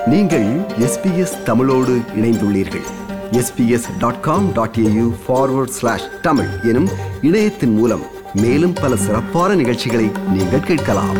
நீங்கள் எஸ்பிஎஸ் தமிழோடு இணைந்துள்ளீர்கள் SBS dot com dot AU forward slash Tamil எனும் இணையத்தின் மூலம் மேலும் பல சிறப்பான நிகழ்ச்சிகளை நீங்கள் கேட்கலாம்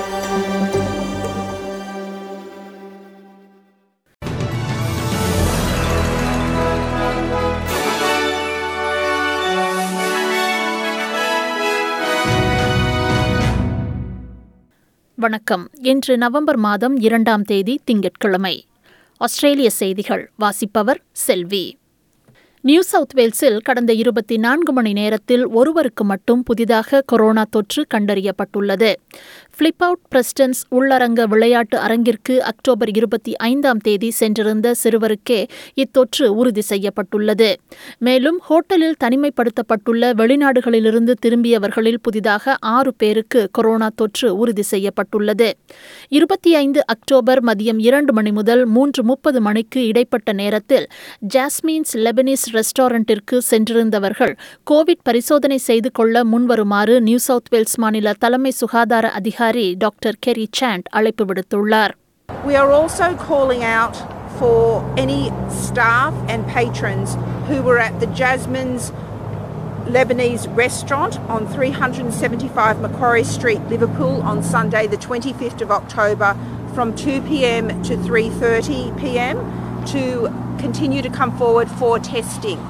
வணக்கம் இன்று நவம்பர் மாதம் இரண்டாம் தேதி திங்கட்கிழமை ஆஸ்திரேலிய செய்திகள் வாசிப்பவர் செல்வி நியூ சவுத் வேல்ஸில் கடந்த இருபத்தி நான்கு மணி நேரத்தில் ஒருவருக்கு மட்டும் புதிதாக கொரோனா தொற்று கண்டறியப்பட்டுள்ளது ஃபிளிப் அவுட் பிரஸ்டன்ஸ் உள்ளரங்க விளையாட்டு அரங்கிற்கு அக்டோபர் இருபத்தி ஐந்தாம் தேதி சென்றிருந்த சிறுவருக்கே இத்தொற்று உறுதி செய்யப்பட்டுள்ளது மேலும் ஹோட்டலில் தனிமைப்படுத்தப்பட்டுள்ள வெளிநாடுகளிலிருந்து திரும்பியவர்களில் புதிதாக ஆறு பேருக்கு கொரோனா தொற்று உறுதி செய்யப்பட்டுள்ளது இருபத்தி ஐந்து அக்டோபர் மதியம் இரண்டு மணி முதல் மூன்று முப்பது மணிக்கு இடைப்பட்ட நேரத்தில் ஜாஸ்மின்ஸ் லெபனிஸ் ரெஸ்டாரண்டிற்கு சென்றிருந்தவர்கள் கோவிட் பரிசோதனை செய்து கொள்ள முன்வருமாறு நியூ சவுத் வேல்ஸ் மாநில தலைமை சுகாதார அதிகாரி டாக்டர் கெரி சாண்ட் அழைப்பு விடுத்துள்ளார் We are also calling out for any staff and patrons who were at the Jasmine's Lebanese restaurant on 375 Macquarie Street, Liverpool on Sunday the 25th of October from 2 p.m. to 3:30 p.m. to continue to come forward for testing.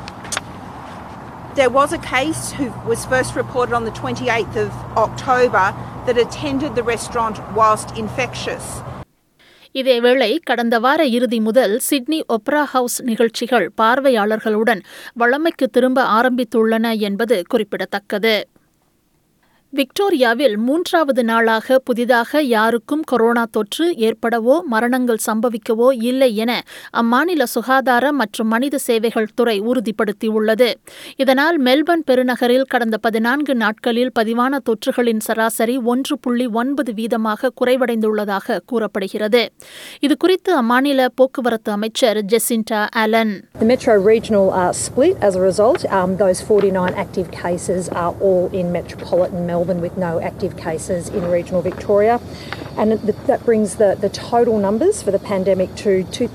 There was a case who was first reported on the 28th of October that attended the restaurant whilst infectious. இதேவேளை கடந்த வார இறுதி முதல் Sydney Opera house நிகழ்ச்சிகள் பார்வையாளர்களுடன் வழமைக்கு திரும்ப ஆரம்பித்துள்ளன என்பது குறிப்பிடத்தக்கது விக்டோரியாவில் மூன்றாவது நாளாக புதிதாக யாருக்கும் கொரோனா தொற்று ஏற்படவோ மரணங்கள் சம்பவிக்கவோ இல்லை என அம்மாநில சுகாதார மற்றும் மனித சேவைகள் துறை உறுதிப்படுத்தியுள்ளது இதனால் மெல்பர்ன் பெருநகரில் கடந்த பதினான்கு நாட்களில் பதிவான தொற்றுகளின் சராசரி ஒன்று புள்ளி ஒன்பது வீதமாக குறைவடைந்துள்ளதாக கூறப்படுகிறது இதுகுறித்து அம்மாநில போக்குவரத்து அமைச்சர் Jacinta Allan The Metro Regional uh, split as a result. Um, those 49 active cases are all in metropolitan Melbourne with no active cases in regional Victoria. And th- that brings the, the total numbers for the pandemic to, to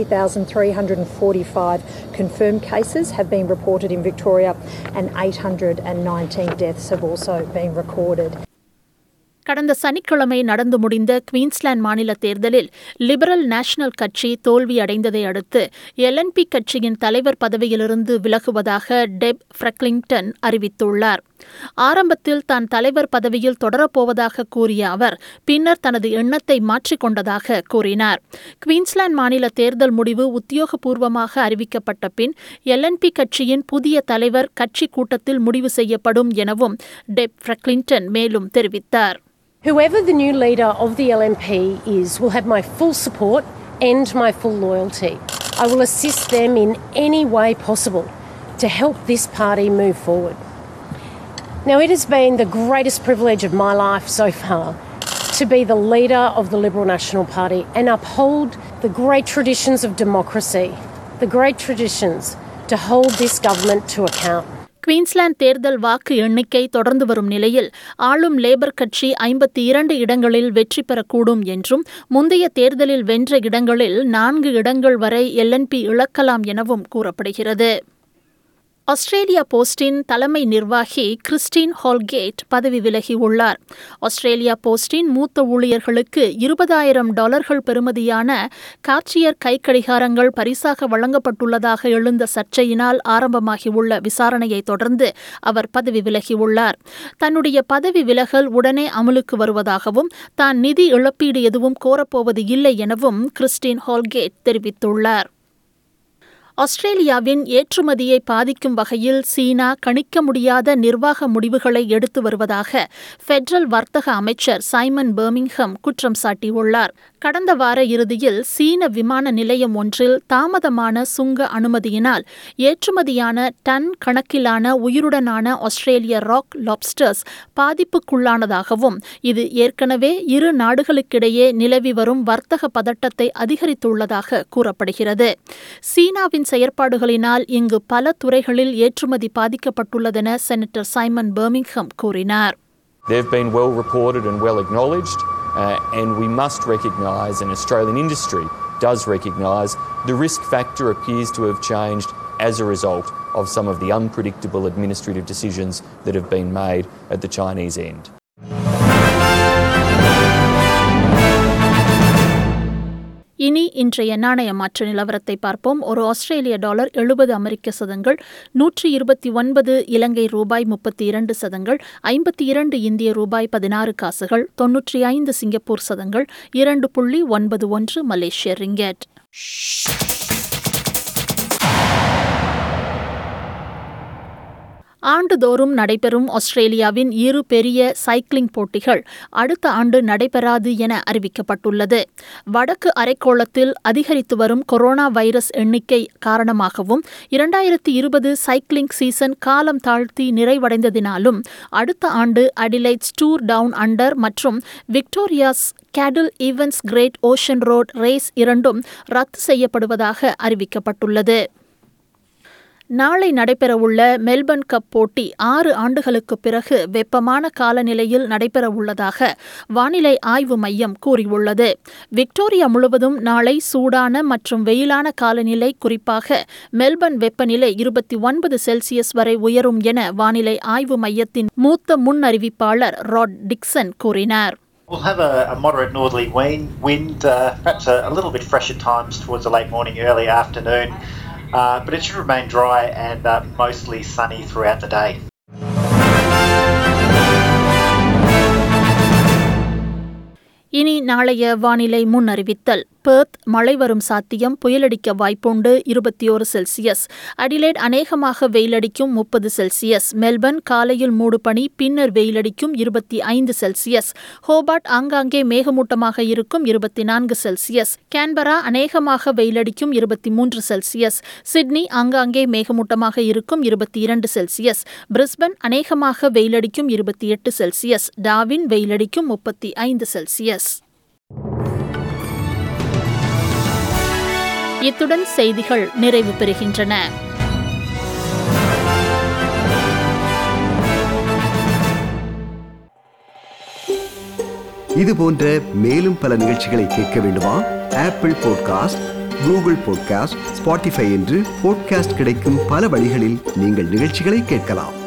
20,345 confirmed cases have been reported in Victoria and 819 deaths have also been recorded. கடந்த சனிக்கிழமை நடந்து முடிந்த Queensland மாநில தேர்தலில் liberal national கட்சி தோல்வியடைந்ததை அடுத்து LNB கட்சியின் தலைவர் பதவியிலிருந்து விலகுவதாக டெப் ஃப்ரெக்லிங்டன் அறிவித்துள்ளார் ஆரம்பத்தில் தான் தலைவர் பதவியில் தொடரப்போவதாக கூறிய அவர் பின்னர் தனது எண்ணத்தை மாற்றிக்கொண்டதாக கூறினார் குவீன்ஸ்லாந்து மாநில தேர்தல் முடிவு உத்தியோகபூர்வமாக அறிவிக்கப்பட்ட பின் எல்என்பி கட்சியின் புதிய தலைவர் கட்சி கூட்டத்தில் முடிவு செய்யப்படும் எனவும் டெப் ஃப்ரெக்லிங்டன் மேலும் தெரிவித்தார் Whoever the new leader of the LNP is will have my full support and my full loyalty. I will assist them in any way possible to help this party move forward. Now, it has been the greatest privilege of my life so far to be the leader of the Liberal National Party and uphold the great traditions of democracy, the great traditions to hold this government to account. Queensland தேர்தல் வாக்கு எண்ணிக்கை தொடர்ந்து வரும் நிலையில் ஆளும் labour கட்சி ஐம்பத்தி இரண்டு இடங்களில் வெற்றி பெறக்கூடும் என்றும் முந்தைய தேர்தலில் வென்ற இடங்களில் நான்கு இடங்கள் வரை எல்என்பி இழக்கலாம் எனவும் கூறப்படுகிறது ஆஸ்திரேலியா போஸ்டின் தலைமை நிர்வாகி கிறிஸ்டின் ஹால்கேட் பதவி விலகியுள்ளார் ஆஸ்திரேலியா போஸ்டின் மூத்த ஊழியர்களுக்கு இருபதாயிரம் டாலர்கள் பெறுமதியான காட்சியர் கைக்கடிகாரங்கள் பரிசாக வழங்கப்பட்டுள்ளதாக எழுந்த சர்ச்சையினால் ஆரம்பமாகியுள்ள விசாரணையை தொடர்ந்து அவர் பதவி விலகியுள்ளார் தன்னுடைய பதவி விலகல் உடனே அமலுக்கு வருவதாகவும் தான் நிதி இழப்பீடு எதுவும் கோரப்போவது இல்லை எனவும் கிறிஸ்டின் ஹால்கேட் தெரிவித்துள்ளார் ஆஸ்திரேலியாவின் ஏற்றுமதியை பாதிக்கும் வகையில் சீனா கணிக்க முடியாத நிர்வாக முடிவுகளை எடுத்து வருவதாக பெடரல் வர்த்தக அமைச்சர் சைமன் பர்மிங்ஹம் குற்றம் சாட்டியுள்ளார் கடந்த வார இறுதியில் சீன விமான நிலையம் ஒன்றில் தாமதமான சுங்க அனுமதியினால் ஏற்றுமதியான டன் கணக்கிலான உயிருடனான ஆஸ்திரேலிய ராக் லாப்ஸ்டர்ஸ் பாதிப்புக்குள்ளானதாகவும் இது ஏற்கனவே இரு நாடுகளுக்கிடையே நிலவி வரும் வர்த்தக பதட்டத்தை அதிகரித்துள்ளதாக கூறப்படுகிறது சீனாவின் செயற்பாடுகளினால் இங்கு பல துறைகளில் ஏற்றுமதி பாதிக்கப்பட்டுள்ளதென செனட்டர் சைமன் பர்மிங்ஹம் கூறினார் They've been well reported and well acknowledged. Uh, and we must recognise, and Australian industry does recognise, the risk factor appears to have changed as a result of some of the unpredictable administrative decisions that have been made at the Chinese end. இனி இன்றைய நாணய மாற்று நிலவரத்தை பார்ப்போம் ஒரு ஆஸ்திரேலிய dollar எழுபது அமெரிக்க சதங்கள் நூற்றி இருபத்தி ஒன்பது இலங்கை ரூபாய் முப்பத்தி இரண்டு சதங்கள் ஐம்பத்தி இரண்டு இந்திய ரூபாய் பதினாறு காசுகள் தொன்னூற்றி ஐந்து சிங்கப்பூர் சதங்கள் இரண்டு புள்ளி ஒன்பது ஒன்று மலேசிய ரிங்கெட் ஆண்டுதோறும் நடைபெறும் ஆஸ்திரேலியாவின் இரு பெரிய சைக்கிளிங் போட்டிகள் அடுத்த ஆண்டு நடைபெறாது என அறிவிக்கப்பட்டுள்ளது வடக்கு அரைக்கோளத்தில் அதிகரித்து வரும் கொரோனா வைரஸ் எண்ணிக்கை காரணமாகவும் இரண்டாயிரத்தி இருபது சைக்கிளிங் சீசன் காலம் தாழ்த்தி நிறைவடைந்ததினாலும் அடுத்த ஆண்டு அடிலைட்ஸ் டூர் டவுன் அண்டர் மற்றும் Victoria's Cadel Evans great ocean road race இரண்டும் ரத்து செய்யப்படுவதாக அறிவிக்கப்பட்டுள்ளது நாளை நடைபெறவுள்ள மெல்பர்ன் கப் போட்டி ஆறு ஆண்டுகளுக்கு பிறகு வெப்பமான காலநிலையில் நடைபெறவுள்ளதாக வானிலை ஆய்வு மையம் கூறியுள்ளது விக்டோரியா முழுவதும் நாளை சூடான மற்றும் வெயிலான காலநிலை குறிப்பாக மெல்பர்ன் வெப்பநிலை இருபத்தி ஒன்பது செல்சியஸ் வரை உயரும் என வானிலை ஆய்வு மையத்தின் மூத்த முன்னறிவிப்பாளர் ராட் டிக்சன் கூறினார் We'll have a, a moderate northerly wind, wind uh, perhaps a, a little bit fresh at times towards the late morning, early afternoon, uh, but it should remain dry and uh, mostly sunny throughout the day. இனி நாளைய வானிலை முன்னறிவித்தல் Perth மழை வரும் சாத்தியம் புயலடிக்க வாய்ப்புண்டு இருபத்தி ஒரு Celsius Adelaide அநேகமாக வெயிலடிக்கும் முப்பது செல்சியஸ் மெல்பர்ன் காலையில் மூடுபனி பின்னர் வெயிலடிக்கும் இருபத்தி ஐந்து செல்சியஸ் ஹோபார்ட் ஆங்காங்கே மேகமூட்டமாக இருக்கும் இருபத்தி நான்கு செல்சியஸ் கேன்பரா அநேகமாக வெயிலடிக்கும் இருபத்தி மூன்று செல்சியஸ் சிட்னி ஆங்காங்கே மேகமூட்டமாக இருக்கும் இருபத்தி இரண்டு செல்சியஸ் பிரிஸ்பன் அநேகமாக வெயிலடிக்கும் இருபத்தி எட்டு செல்சியஸ் டாவின் வெயிலடிக்கும் முப்பத்தி ஐந்து செல்சியஸ் இத்துடன் செய்திகள் நிறைவு பெறுகின்றன இது போன்ற மேலும் பல நிகழ்ச்சிகளை கேட்க வேண்டுமா Apple podcast Google podcast Spotify என்று பாட்காஸ்ட் கிடைக்கும் பல வழிகளில் நீங்கள் நிகழ்ச்சிகளை கேட்கலாம்